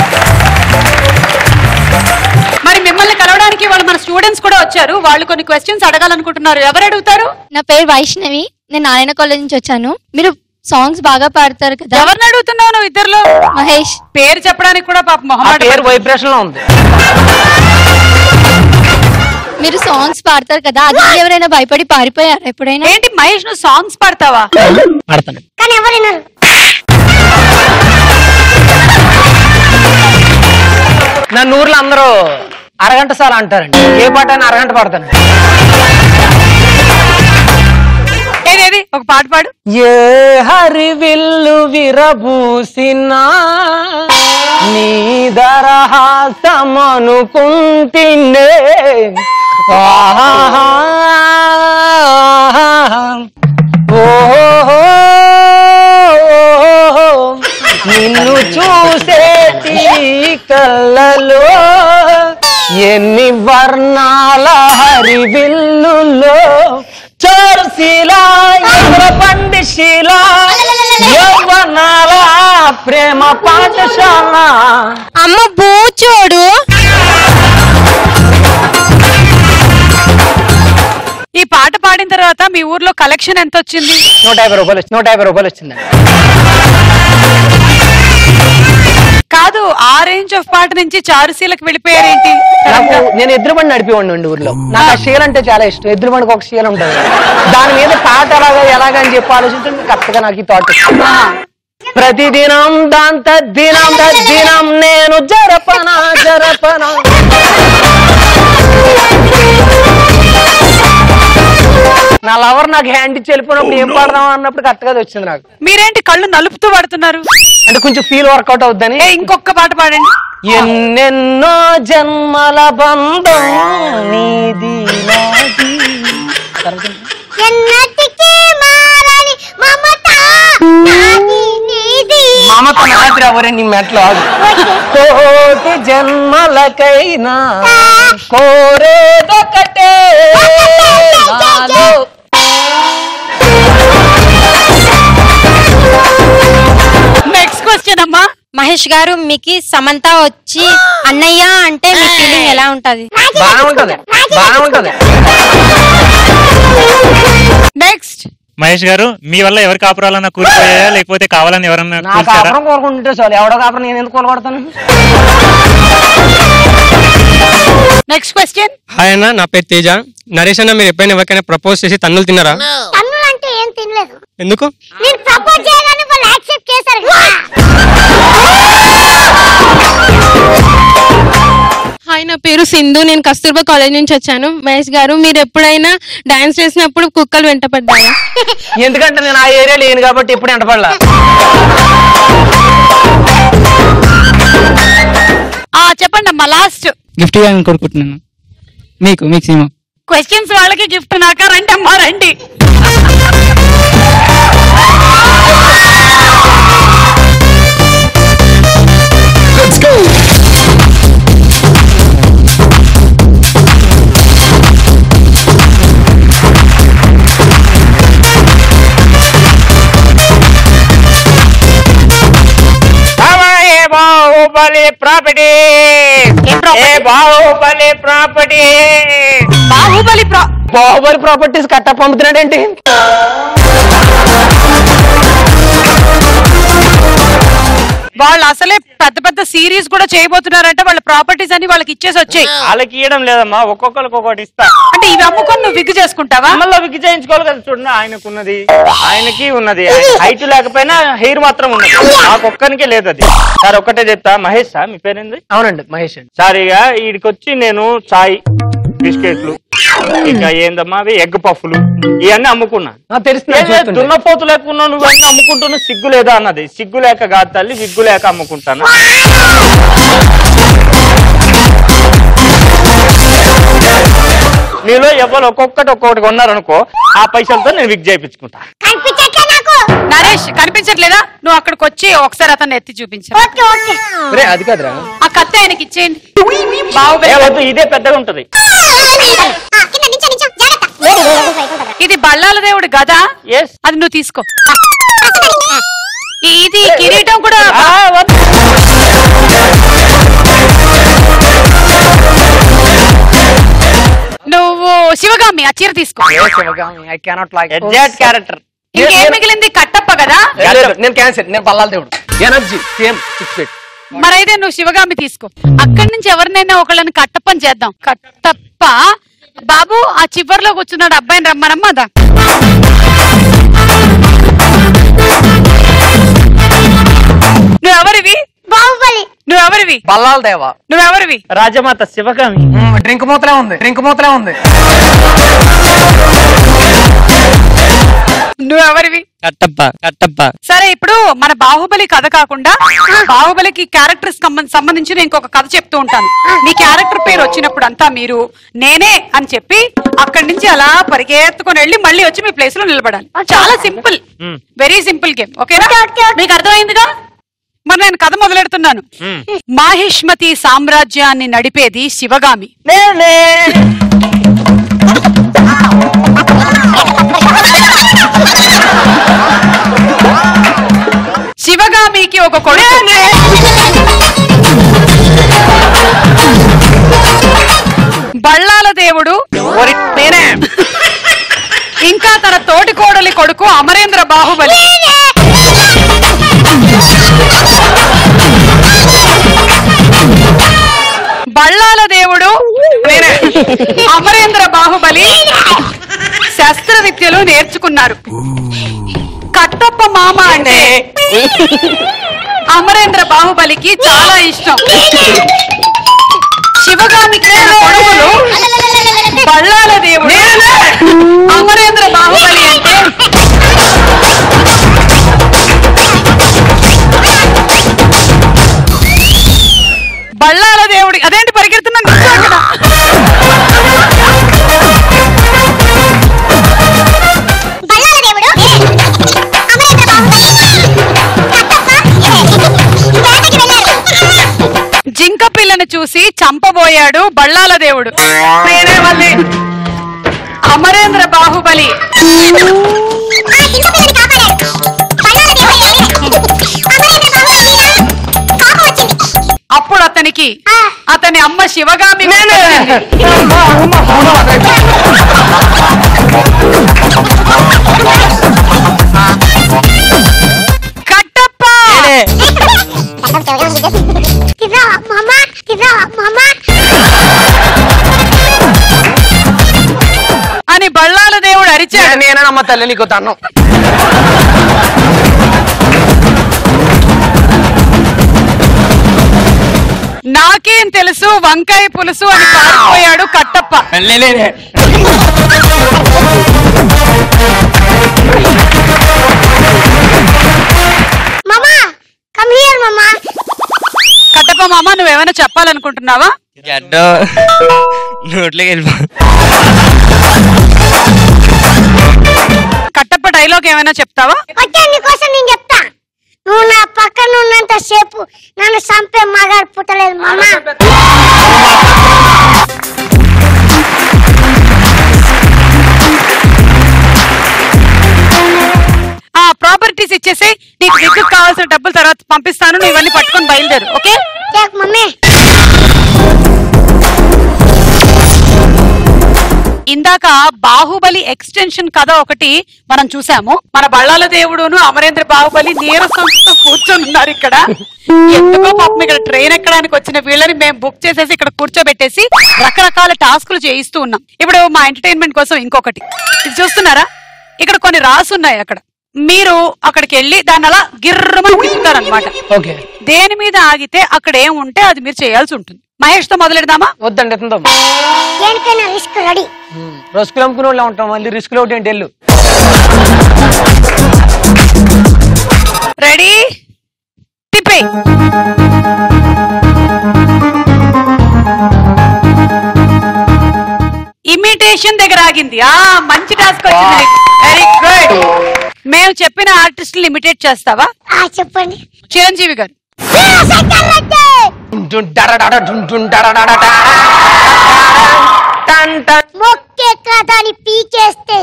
మరి మిమ్మల్ని కలవడానికి వాళ్ళు మన స్టూడెంట్స్ కూడా వచ్చారు వాళ్ళు కొన్ని క్వశ్చన్స్ అడగాలనుకుంటున్నారు ఎవరు అడుగుతారు నా పేరు వైష్ణవి నేను నారాయణ కాలేజ్ నుంచి వచ్చాను మీరు సాంగ్స్ బాగా పాడతారు కదా ఎవరిని అడుగుతున్నావు నువ్వు ఇద్దరులో మహేష్ పేరు చెప్పడానికి కూడా పాప ఆ మొహమాట పేరు వైబ్రేషన్ లో ఉంది మీరు సాంగ్స్ పాడతారు కదా అది ఎవరైనా భయపడి పారిపోయారా ఎప్పుడైనా ఏంటి మహేష్ నువ్వు సాంగ్స్ పాడతావా పడతాను కానీ ఎవరు వినరు నన్ను ఊర్లో అందరూ అరగంట సార్ అంటారండి ఏ పాట అయినా అరగంట పాడతాను ఏదేది ఒక పాట పాడు ఏ హరి విల్లు విరబూసినా నీ దరహాసమనుకుంటినే ఆహా ఓహో నిన్ను చూసేటి కళ్ళలో ఎన్ని వర్ణాల హరివిల్లులో చోరుశీలా ఎదుర పండిశీలా యవ్వనాల ప్రేమ పాఠశాల అమ్మ బూచోడు ఈ పాట పాడిన తర్వాత మీ ఊర్లో కలెక్షన్ ఎంత వచ్చింది నూట యాభై రూపాయలు వచ్చి- నూట యాభై రూపాయలు వచ్చిందండి కాదు ఆ రేంజ్ ఆఫ్ పాట నుంచి చారుశీలకు వెళ్ళిపోయారేంటి నాకు నేను ఎద్దుల బండి నడిపేవాడిని అండి ఊర్లో నాకు ఆ శీల అంటే చాలా ఇష్టం ఎద్దుల బండికి ఒక శీల ఉంటుంది దాని మీద పాట ఎలాగా ఎలాగా అని చెప్పి ఆలోచించి కరెక్ట్గా నాకు ఈ థాట్ ప్రతిదినం దాంత దినం దినం నేను జరపనా జరపనా నా లవర్ నాకు హ్యాండ్ ఇచ్చి వెళ్ళిపోయినప్పుడు ఏం పాడదాం అన్నప్పుడు కరెక్ట్ గా వచ్చింది నాకు మీరేంటి కళ్ళు నలుపుతూ పడుతున్నారు అంటే కొంచెం ఫీల్ వర్కౌట్ అవుద్దని ఇంకొక పాట పాడండి ఎన్నెన్నో జన్మల బంధం నీది నాది ఎన్నటికీ మారని మమత నాది నీది మమత నాది ఎవరే నీ మెట్లో ఆగు. కోటి జన్మలకైనా కోరేదొకటే నాలో నెక్స్ట్ క్వశ్చన్ అమ్మా మహేష్ గారు మీకు సమంత వచ్చి అన్నయ్య అంటే మీ ఫీలింగ్ ఎలా ఉంటది బాగా ఉంటది బాగా ఉంటది నెక్స్ట్ మహేష్ గారు మీ వల్ల ఎవరి కాపురాలన్నా కూలిపోయాయా లేకపోతే కావాలని ఎవరన్నా నా కూల్చారా కాపురం కోరుకుంటుంటే చాలు ఎవడో కాపురం నేను ఎందుకు కోలుకొడతాను నెక్స్ట్ క్వశ్చన్ హాయ్ అన్న నా పేరు తేజ నరేష్ అన్న మీరు ఎప్పుడైనా ఎవరికైనా ప్రపోజ్ చేసి తన్నులు తిన్నారా తన్నులంటే ఏం తినలేదు ఎందుకు నేను ప్రపోజ్ చేయగానే వాళ్ళు యాక్సెప్ట్ చేశారు కదా. హాయ్ నా పేరు సింధు నేను కస్తూర్బా కాలేజ్ నుంచి వచ్చాను మహేష్ గారు మీరు ఎప్పుడైనా డాన్స్ చేసినప్పుడు కుక్కలు వెంటపడ్డాయా ఎందుకంటే నేను ఆ ఏరియా లేను కాబట్టి ఎప్పుడు ఎంటపడలా ఆ చెప్పండి అమ్మా లాస్ట్ గిఫ్ట్ ఇవ్వాలని కోరుకుంటున్నాను మీకు మీకు సీమ క్వశ్చన్స్ వాళ్ళకి గిఫ్ట్ నాక రండి అమ్మా రండి ఏ బాహుబలి ప్రాపర్టీ ఏ బాహుబలి ప్రాపర్టీ బాహుబలి బాహుబలి ప్రాపర్టీస్ కట్ట పంపుతున్నాడేంటి వాళ్ళు అసలే పెద్ద పెద్ద సిరీస్ కూడా చేయబోతున్నారంటే వాళ్ళ ప్రాపర్టీస్ అన్ని వాళ్ళకి ఇచ్చేసి వచ్చాయి వాళ్ళకి ఇవ్వడం లేదమ్మా ఒక్కొక్కరికి ఒక్కొక్కటి ఇస్తా అంటే ఇవి అమ్ముకొని నువ్వు విగ్గు చేసుకుంటావా మళ్ళీ విగ్గు చేయించుకోవాలి కదా చూడండి ఆయనకు ఉన్నది ఆయనకి ఉన్నది హైట్ లేకపోయినా హెయిర్ మాత్రం ఉన్నది నాకు ఒక్కనికే లేదు అది సార్ ఒక్కటే చెప్తా మహేష్ సార్ మీ పేరేంది అవునండి మహేష్ అండి సార్ ఇక వీడికి వచ్చి నేను చాయ్ బిస్కెట్లు ఇంకా ఏందమ్మా అవి ఎగ్ పఫ్లు ఇవన్నీ అమ్ముకున్నా తెలుస్తుంది ఏదే దున్నపోతు లేకున్నా నువ్వు అన్ని అమ్ముకుంటున్నావు సిగ్గు లేదా అన్నది సిగ్గు లేక కాదు తల్లి విగ్గు లేక అమ్ముకుంటాను నీలో ఎవరు ఒక్కొక్కటి ఒక్కొక్కటి కొన్నారనుకో ఆ పైసలతో నేను విగ్ చేయించుకుంటా నరేష్ కనిపించట్లేదా నువ్వు అక్కడికి వచ్చి ఒకసారి అతన్ని ఎత్తి చూపించు రే అది కాదురా ఆ కత్తి ఆయనకి ఇచ్చేయండి ఏ బాహుబలి వద్దు ఇదే పెద్దగా ఉంటది ఇది బల్లాల దేవుడు గదా అది నువ్వు తీసుకో ఇది కిరీటం కూడా నువ్వు శివగామి ఆ చీర తీసుకో I cannot like exact character ఇంకేం మిగిలింది కట్టప్ప కదా నేను క్యాన్సర్ నేను బల్లాల దేవుడు ఎనర్జీ సేమ్ సిక్స్ ఫీట్ మరైతే నువ్వు శివగామి తీసుకో అక్కడి నుంచి ఎవరినైనా ఒకళ్ళని కట్టప్పని చేద్దాం కట్టప్ప బాబు ఆ చివర్లో కూర్చున్నాడు అబ్బాయిని రమ్మనమ్మా దా నువ్వెవరివి బాహుబలి నువ్వు నువ్వెవరివి బల్లాల దేవ నువ్వెవరివి రాజమాత శివగామి డ్రింక్ మూతలే ఉంది డ్రింక్ మూతలే ఉంది నువ్వెవరివి కట్టప్ప కట్టప్ప సరే ఇప్పుడు మన బాహుబలి కథ కాకుండా బాహుబలికి క్యారెక్టర్స్ సంబంధించిన ఇంకొక కథ చెప్తూ ఉంటాను మీ క్యారెక్టర్ పేరు వచ్చినప్పుడు అంతా మీరు నేనే అని చెప్పి అక్కడి నుంచి అలా పరిగెత్తుకొని వెళ్ళి మళ్ళీ వచ్చి మీ ప్లేస్ లో నిలబడాలి చాలా సింపుల్ వెరీ సింపుల్ గేమ్ ఓకేనా మీకు అర్థమైందిగా మరి నేను కథ మొదలెడుతున్నాను మాహిష్మతి సామ్రాజ్యాన్ని నడిపేది శివగామి శివగామికి ఒక కొడుకు బళ్ళాల దేవుడు ఇంకా తన తోటి కోడలి కొడుకు అమరేంద్ర బాహుబలి బళ్ళాల దేవుడు అమరేంద్ర బాహుబలి శస్త్ర విద్యలు నేర్చుకున్నారు కట్టప్ప మామ అంటే అమరేంద్ర బాహుబలికి చాలా ఇష్టం శివగామికి ఉన్న కొడుకులు బళ్ళాల దేవుడు అమరేంద్ర బాహుబలి అంటే బళ్ళాల దేవుడి అదేంటి పరిగెడుతున్నాను కూర్చో అక్కడ. జింక పిల్లను చూసి చంపబోయాడు బళ్ళాల దేవుడు నేనే మళ్ళీ అమరేంద్ర బాహుబలి అప్పుడు అతనికి అతని అమ్మ శివగామి కట్టప్ప అని బళ్ళాల దేవుడు అరిచాడు నేనమ్మ తల్లి నీకు తన్ను నాకేం తెలుసు వంకాయ పులుసు అని పారిపోయాడు కట్టప్ప కట్టప్ప మామ నువ్వేమైనా చెప్పాలనుకుంటున్నావా గడ్డో నోట్లోకి వెళ్ళిపో కట్టప్ప డైలాగ్ ఏమైనా చెప్తావా వచ్చా నీకోసం నేను చెప్తా నువ్వు నా పక్కన ఉన్నంత సేపు నన్ను చంపే మగాడు పుట్టలేదు మామ ఆ ప్రాపర్టీస్ ఇచ్చేసి నీకు విగ్గు కావాల్సిన డబ్బులు తర్వాత పంపిస్తాను నువ్వు ఇవన్నీ పట్టుకొని బయలుదేరు ఓకే మమ్మీ ఇందాక బాహుబలి ఎక్స్టెన్షన్ కథ ఒకటి మనం చూసాము మన బళ్ళాల దేవుడును అమరేంద్ర బాహుబలి నీరసంతో కూర్చొని ఉన్నారు ఇక్కడ ఎందుకో పాపం ఇక్కడ ట్రైన్ ఎక్కడానికి వచ్చిన వీళ్ళని మేము బుక్ చేసేసి ఇక్కడ కూర్చోబెట్టేసి రకరకాల టాస్కులు చేయిస్తూ ఉన్నాం ఇప్పుడు మా ఎంటర్టైన్మెంట్ కోసం ఇంకొకటి ఇది చూస్తున్నారా ఇక్కడ కొన్ని రాసున్నాయి అక్కడ మీరు అక్కడికి వెళ్ళి దాన్ని అలా గిర్రమని తిప్పుతారనమాట ఓకే దేని మీద ఆగితే అక్కడ ఏం ఉంటే అది మీరు చేయాల్సి ఉంటుంది మహేష్ తో మొదలెడదామా వద్దండి ఎత్తుందాం దేనికైనా రిస్క్ రెడీ రస్కులు అమ్ముకునే వాళ్ళు ఉంటాం మళ్ళీ రిస్కులు ఒకటి ఏంటి వెళ్ళు రెడీ తిప్పే ఇమిటేషన్ దగ్గర ఆగింది ఆ మంచి టాస్క్ వచ్చింది వెరీ గుడ్ మేము చెప్పిన ఆర్టిస్టులు ఇమిటేట్ చేస్తావా చెప్పండి చిరంజీవి గారు మొక్కే కథని పీకేస్తే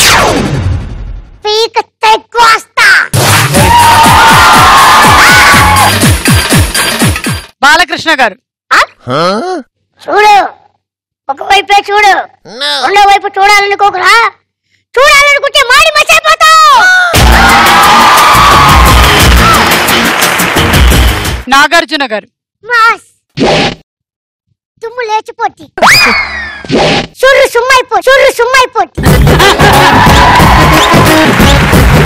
పీక తెగ్గొస్తా బాలకృష్ణ గారు చూడు ఒకవైపే చూడు రెండో వైపు చూడాలనుకోకురా చూడాలనుకుంటే మాడి మర్చిపోతావు నాగార్జున గారు మాస్ తుమ్ము లేచిపోద్ది సుర్రు సుమ్మైపో సుర్రు సుమ్మైపోద్ది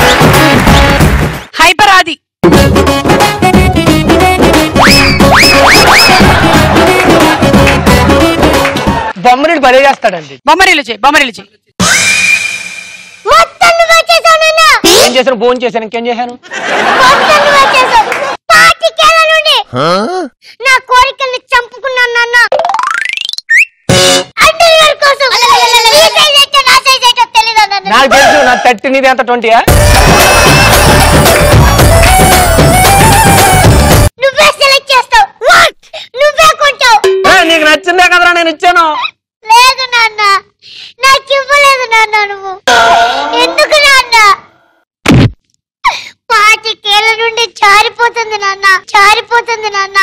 హైపర్ ఆది భలే చేస్తాడండి బొమ్మరిల్లు చేయి బొమ్మరిల్లు చేయి మొత్తం నువ్వే చేసావు నాన్న ఏం చేశాను భోజనం చేశాను ఇంకేం చేశాను మొత్తం నువ్వే చేసావు పాతికేళ్ల నుండి నా కోరికల్ని చంపుకున్నాను నాన్న అండర్వేర్ కోసం నీ సైజ్ ఏంటో నా సైజ్ ఏంటో తెలీదా నాన్న నాకు తెలుసు నా థర్టీ నీది ఎంత ట్వంటీయా నువ్వే సెలెక్ట్ చేస్తావు వాట్ నువ్వే కొంటావు నీకు నచ్చిందే కదరా నేను ఇచ్చాను లేదు నాన్న నాకు ఇవ్వలేదు నాన్న నువ్వు ఎందుకు నాన్న పాతికేళ్ల నుండి జారిపోతుంది నాన్న జారిపోతుంది నాన్న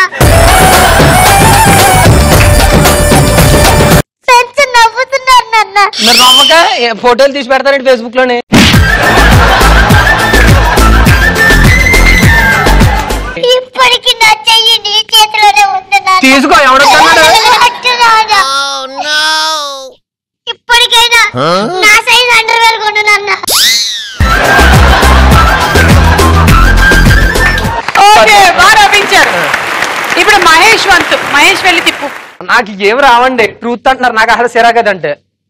ఫ్రెండ్స్ నవ్వుతున్నారు నాన్న మరి నమ్మక ఏ ఫోటోలు తీసి పెడతారండి ఫేస్బుక్ లోనే ఇప్పటికి నా చెయ్యి నీ చేతిలోనే ఉంది నాన్న తీసుకో, ఎవడొద్దన్నాడు? వద్దు నాన్న. ఇప్పటికైనా నా సైజ్ అండర్వేర్ కొను నాన్న ఓకే బాగా నవ్వించారు ఇప్పుడు మహేష్ వంతు మహేష్ వెళ్ళి తిప్పు నాకు ఏం రావండి ట్రూత్ అంటున్నారు నాకు అసలు సిరా కదంటే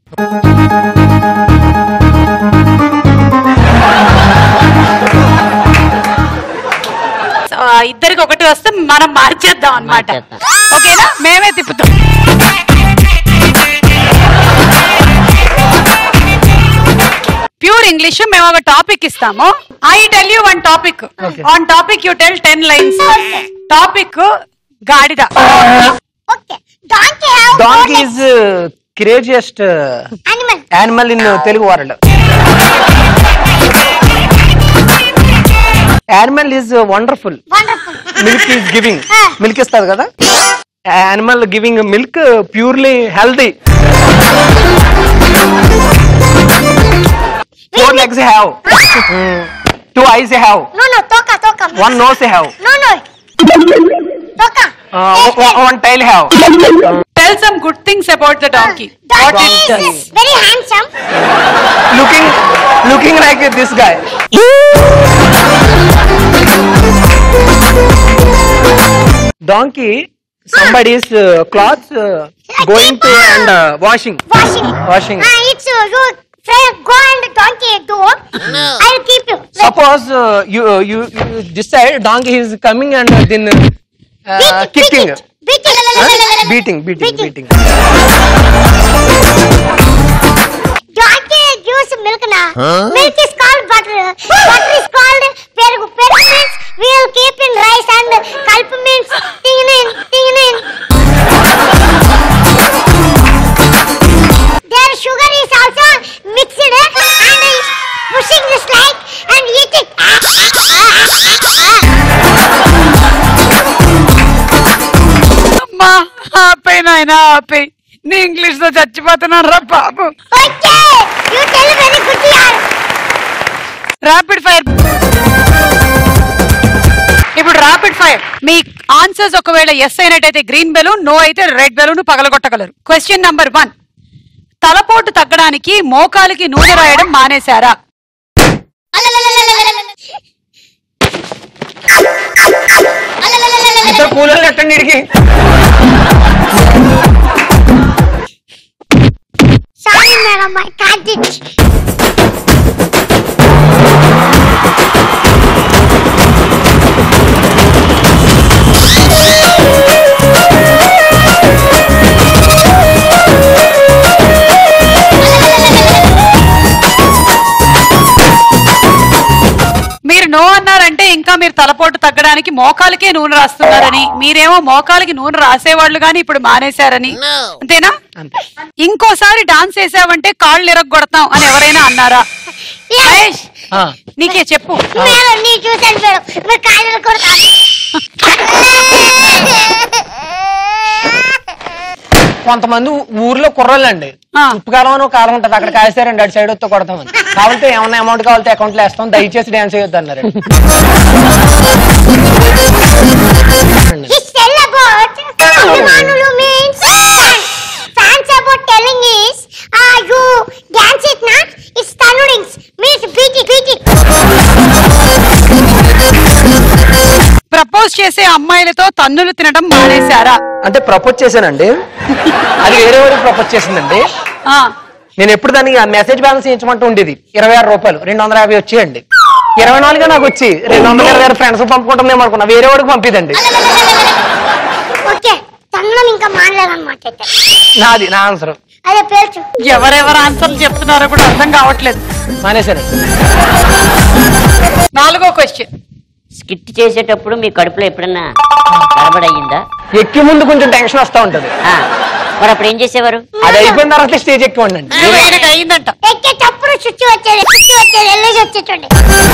సో, ఆ ఇద్దరికి ఒకటి వస్తే మనం మార్చేద్దాం అన్నమాట ఓకేనా మేమే తిప్పుతాం ప్యూర్ ఇంగ్లీష్ మేము ఒక టాపిక్ ఇస్తాము I tell you one topic on topic you tell ten lines topic గాడిద donkey is craziest animal in Telugu world animal is wonderful milk is giving milk ఇస్తుంది కదా animal giving milk purely healthy four legs have two eyes have No, no, toca, toca. One nose have No, no. Toca. One tail have tell some good things about the donkey Donkey is very handsome. Looking looking like this guy donkey somebody's uh, clothes uh, going to and uh, washing Washing. washing Ah, it's uh, you. Fred, go and donkey do. I'll keep you. suppose uh, you, uh, you you decide donkey is coming and then uh, kicking Beat it. Huh? beating beating beating Donkey gives milk na. Huh? Milk is called butter. butter is called perugu. Perugu means we will keep in rice and kalp means tingin, tingin. Their sugar is also mixed and is pushing this like and eat it. అమ్మా ఆపే నాయన ఆపే నీ ఇంగ్లీష్ తో చచ్చిపోతున్నాను రా బాబు You tell very good yaar. Rapid fire ఇప్పుడు ర్యాపిడ్ ఫైర్ మీ ఆన్సర్స్ ఒకవేళ ఎస్ అయినట్టయితే గ్రీన్ బెలూన్ నో అయితే రెడ్ బెలూన్ పగలగొట్టగలరు క్వశ్చన్ నంబర్ వన్ తలపోటు తగ్గడానికి మోకాలికి నూనె రాయడం మానేశారా ఇద్దరు కూలర్లు కట్టండి ఇడికి Sorry, madam, I can't it. మీరు నో అన్నారంటే ఇంకా మీరు తలపోటు తగ్గడానికి మోకాలికే నూనె రాస్తున్నారని మీరేమో మోకాలికి నూనె రాసేవాళ్ళు గాని ఇప్పుడు మానేశారని అంతేనా ఇంకోసారి డాన్స్ చేసావంటే కాళ్ళు ఇరగొడతాం అని ఎవరైనా అన్నారా మహేష్ నీకే చెప్పు మేడం నీ చూసాను మేడం మీరు కాయలు కొడతారు కొంతమంది ఊ- ఊర్లో కుర్రాళ్ళండి ఉప్పు కాలం అని ఒక కాలం ఉంటుంది అక్కడ కాస్తారండి అటు సైడ్ వస్తే కొడతామని కావాలంటే ఏమన్నా అమౌంట్ కావాలంటే అకౌంట్ లో వేస్తాం దయచేసి డాన్స్ చేయొద్దు అన్నారు This tell about అభిమానులు means fans. Fans about telling is uh, you dance it na it's tanurings means beat it beat it propose propose చేసే అమ్మాయిలతో తన్నులు తినడం మానేశారా అంటే ప్రపోజ్ చేశానండి అది వేరే వాడికి ప్రపోజ్ చేసిందండి ఆ, నేను ఎప్పుడు దానికి ఆ మెసేజ్ బ్యాలెన్స్ చేయించమంటూ ఉండేది ఇరవై ఆరు రూపాయలు రెండు వందల యాభై వచ్చేయండి ఇరవై నాలుగు నాకు వచ్చి రెండు వందల ఇరవై ఆరు ఫ్రెండ్స్ పంపుకుంటుందేమో అనుకున్నా వేరే వాడికి పంపిదండి ఓకే తన్నం ఇంకా మానలేదన్నమాట అయితే నాది నా ఆన్సర్ అదే పేర్చు ఎవరెవరు ఆన్సర్లు చెప్తున్నారో కూడా అర్థం కావట్లేదు మానేశారు నాలుగో క్వశ్చన్ స్కిట్ చేసేటప్పుడు మీ కడుపులో ఎప్పుడన్నా గడబడయ్యిందా ఎక్కి ముందు కొంచెం టెన్షన్ వస్తా ఉంటది మరి అప్పుడు ఏం చేసేవారు అది అయిపోయిన తర్వాత స్టేజ్ ఎక్కువండి ఆయనకి అయిందంట ఎక్కేటప్పుడు చుట్టూ వచ్చేది చుట్టూ వచ్చేది వెళ్ళేసి వచ్చేటండి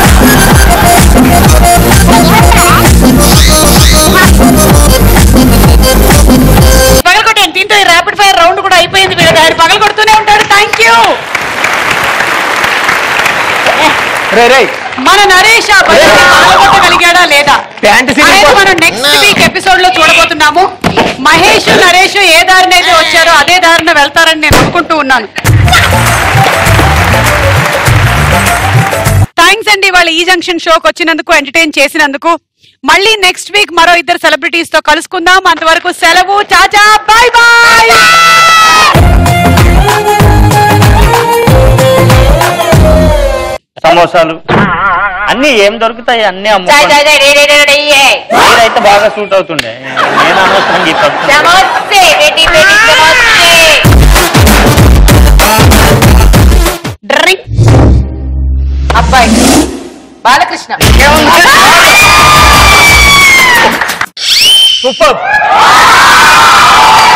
పగలగొట్టాను దీంతో ఈ ర్యాపిడ్ ఫైర్ రౌండ్ కూడా అయిపోయింది వీళ్ళ ఆయన పగల కొడుతూనే ఉంటాడు థ్యాంక్ యూ రే రే మన నరేష్ ఆ పనిని పాల్గొనగలిగాడా లేదా ప్యాంట్ అనేది మనం నెక్స్ట్ వీక్ ఎపిసోడ్ లో చూడబోతున్నాము మహేష్ నరేష్ ఏ దారిన అయితే వచ్చారో అదే దారిన వెళ్తారని నేను అనుకుంటూ ఉన్నాను థ్యాంక్స్ అండి వాళ్ళ ఈ జంక్షన్ షోకి వచ్చినందుకు ఎంటర్టైన్ చేసినందుకు మళ్ళీ నెక్స్ట్ వీక్ మరో ఇద్దరు సెలబ్రిటీస్ తో కలుసుకుందాం అంతవరకు సెలవు చాచా బాయ్ బాయ్ సమోసాలు అన్ని ఏం దొరుకుతాయి అన్ని అమ్ముకోండి మీరైతే బాగా సూట్ అవుతుండే నేను అనవసరంగా ఈ పక్కన డ్రింక్ అబ్బాయి బాలకృష్ణ సూపర్